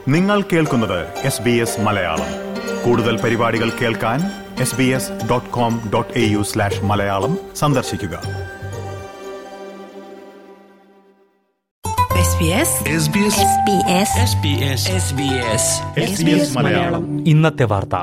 നിങ്ങൾ കേൾക്കുന്നത് S B S Malayalam കൂടുതൽ പരിപാടികൾ കേൾക്കാൻ S B S dot com dot A U slash Malayalam സന്ദർശിക്കുക SBS SBS SBS SBS SBS SBS Malayalam ഇന്നത്തെ വാർത്ത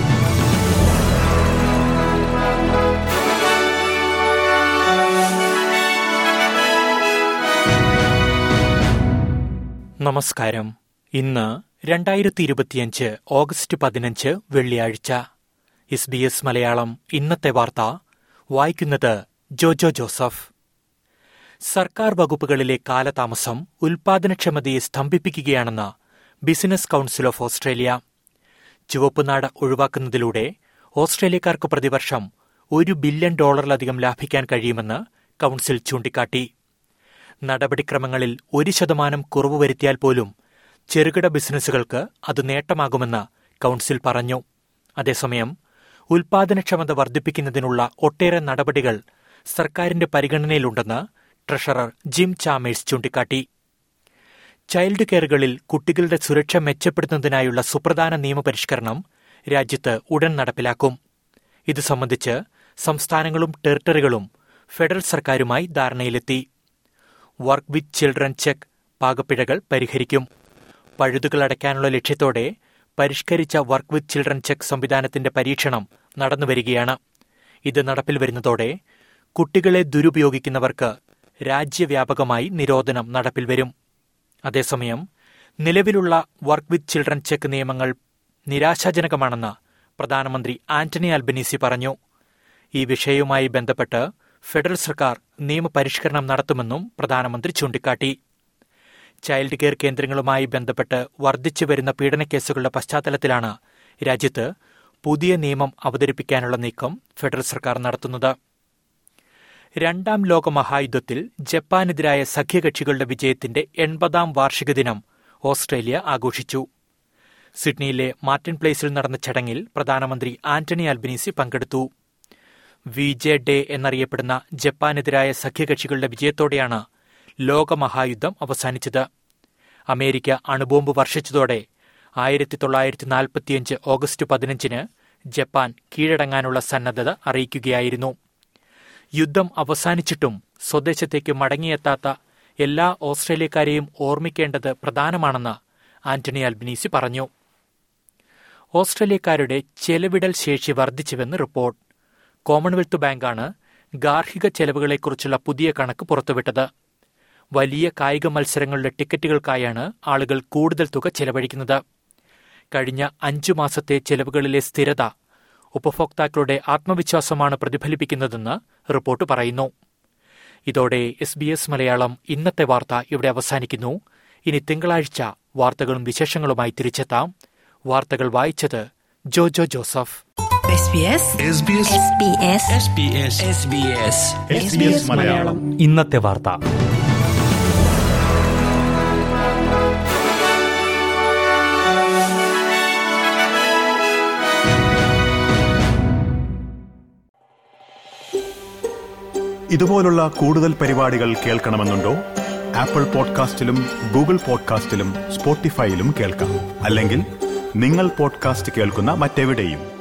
നമസ്കാരം ഇന്ന് രണ്ടായിരത്തി ഇരുപത്തിയഞ്ച് ഓഗസ്റ്റ് പതിനഞ്ച് വെള്ളിയാഴ്ച എസ് ബി എസ് മലയാളം ഇന്നത്തെ വാർത്ത വായിക്കുന്നത് ജോജോ ജോസഫ് സർക്കാർ വകുപ്പുകളിലെ കാലതാമസം ഉൽപാദനക്ഷമതയെ സ്തംഭിപ്പിക്കുകയാണെന്ന് ബിസിനസ് കൌൺസിൽ ഓഫ് ഓസ്ട്രേലിയ ചുവപ്പുനാട് ഒഴിവാക്കുന്നതിലൂടെ ഓസ്ട്രേലിയക്കാർക്ക് പ്രതിവർഷം ഒരു ബില്യൺ ഡോളറിലധികം ലാഭിക്കാൻ കഴിയുമെന്ന് കൌൺസിൽ ചൂണ്ടിക്കാട്ടി നടപടിക്രമങ്ങളിൽ ഒരു ശതമാനം കുറവ് വരുത്തിയാൽ പോലും ചെറുകിട ബിസിനസ്സുകൾക്ക് അത് നേട്ടമാകുമെന്ന് കൌൺസിൽ പറഞ്ഞു അതേസമയം ഉൽപാദനക്ഷമത വർദ്ധിപ്പിക്കുന്നതിനുള്ള ഒട്ടേറെ നടപടികൾ സർക്കാരിന്റെ പരിഗണനയിലുണ്ടെന്ന് ട്രഷറർ ജിം ചാമേഴ്സ് ചൂണ്ടിക്കാട്ടി ചൈൽഡ് കെയറുകളിൽ കുട്ടികളുടെ സുരക്ഷ മെച്ചപ്പെടുത്തുന്നതിനായുള്ള സുപ്രധാന നിയമപരിഷ്കരണം രാജ്യത്ത് ഉടൻ നടപ്പിലാക്കും ഇത് സംബന്ധിച്ച് സംസ്ഥാനങ്ങളും ടെറിട്ടറികളും ഫെഡറൽ സർക്കാരുമായി ധാരണയിലെത്തി വർക്ക് വിത്ത് ചിൽഡ്രൻ ചെക്ക് പാകപ്പിഴകൾ പരിഹരിക്കും പഴുതുകൾ അടയ്ക്കാനുള്ള ലക്ഷ്യത്തോടെ പരിഷ്കരിച്ച വർക്ക് വിത്ത് ചിൽഡ്രൻ ചെക്ക് സംവിധാനത്തിന്റെ പരീക്ഷണം നടന്നുവരികയാണ് ഇത് നടപ്പിൽ വരുന്നതോടെ കുട്ടികളെ ദുരുപയോഗിക്കുന്നവർക്ക് രാജ്യവ്യാപകമായി നിരോധനം നടപ്പിൽ വരും അതേസമയം നിലവിലുള്ള വർക്ക് വിത്ത് ചിൽഡ്രൻ ചെക്ക് നിയമങ്ങൾ നിരാശാജനകമാണെന്ന് പ്രധാനമന്ത്രി ആന്റണി അൽബനീസി പറഞ്ഞു ഈ വിഷയവുമായി ബന്ധപ്പെട്ട് ഫെഡറൽ സർക്കാർ നിയമപരിഷ്കരണം നടത്തുമെന്നും പ്രധാനമന്ത്രി ചൂണ്ടിക്കാട്ടി ചൈൽഡ് കെയർ കേന്ദ്രങ്ങളുമായി ബന്ധപ്പെട്ട് വർദ്ധിച്ചുവരുന്ന പീഡനക്കേസുകളുടെ പശ്ചാത്തലത്തിലാണ് രാജ്യത്ത് പുതിയ നിയമം അവതരിപ്പിക്കാനുള്ള നീക്കം ഫെഡറൽ സർക്കാർ നടത്തുന്നത് രണ്ടാം ലോക മഹായുദ്ധത്തിൽ ജപ്പാനെതിരായ സഖ്യകക്ഷികളുടെ വിജയത്തിന്റെ എൺപതാം വാർഷിക ദിനം ഓസ്ട്രേലിയ ആഘോഷിച്ചു സിഡ്നിയിലെ മാർട്ടിൻ പ്ലേസിൽ നടന്ന ചടങ്ങിൽ പ്രധാനമന്ത്രി ആന്റണി അൽബനീസി പങ്കെടുത്തു വി ജെ ഡേ എന്നറിയപ്പെടുന്ന ജപ്പാനെതിരായ സഖ്യകക്ഷികളുടെ വിജയത്തോടെയാണ് ലോകമഹായുദ്ധം അവസാനിച്ചത് അമേരിക്ക അണുബോംബ് വർഷിച്ചതോടെ ആയിരത്തി തൊള്ളായിരത്തി നാൽപ്പത്തിയഞ്ച് ഓഗസ്റ്റ് പതിനഞ്ചിന് ജപ്പാൻ കീഴടങ്ങാനുള്ള സന്നദ്ധത അറിയിക്കുകയായിരുന്നു യുദ്ധം അവസാനിച്ചിട്ടും സ്വദേശത്തേക്ക് മടങ്ങിയെത്താത്ത എല്ലാ ഓസ്ട്രേലിയക്കാരെയും ഓർമ്മിക്കേണ്ടത് പ്രധാനമാണെന്ന് ആന്റണി അൽബനീസി പറഞ്ഞു ഓസ്ട്രേലിയക്കാരുടെ ചെലവിടൽ ശേഷി വർദ്ധിച്ചുവെന്ന് റിപ്പോർട്ട് കോമൺവെൽത്ത് ബാങ്കാണ് ഗാർഹിക ചെലവുകളെക്കുറിച്ചുള്ള പുതിയ കണക്ക് പുറത്തുവിട്ടത് വലിയ കായിക മത്സരങ്ങളുടെ ടിക്കറ്റുകൾക്കായാണ് ആളുകൾ കൂടുതൽ തുക ചെലവഴിക്കുന്നത് കഴിഞ്ഞ അഞ്ചു മാസത്തെ ചെലവുകളിലെ സ്ഥിരത ഉപഭോക്താക്കളുടെ ആത്മവിശ്വാസമാണ് പ്രതിഫലിപ്പിക്കുന്നതെന്ന് റിപ്പോർട്ട് പറയുന്നു ഇതോടെ എസ് ബി എസ് മലയാളം ഇന്നത്തെ വാർത്ത ഇവിടെ അവസാനിക്കുന്നു ഇനി തിങ്കളാഴ്ച വാർത്തകളും വിശേഷങ്ങളുമായി തിരിച്ചെത്താം വാർത്തകൾ വായിച്ചത് Jojo Joseph SBS SBS SBS SBS SBS SBS Malayalam ഇന്നത്തെ വാർത്ത ഇതുപോലുള്ള കൂടുതൽ പരിപാടികൾ കേൾക്കണമെന്നുണ്ടോ ആപ്പിൾ പോഡ്കാസ്റ്റിലും ഗൂഗിൾ പോഡ്കാസ്റ്റിലും സ്പോട്ടിഫൈയിലും കേൾക്കാം അല്ലെങ്കിൽ നിങ്ങൾ പോഡ്കാസ്റ്റ് കേൾക്കുന്ന മറ്റെവിടെയും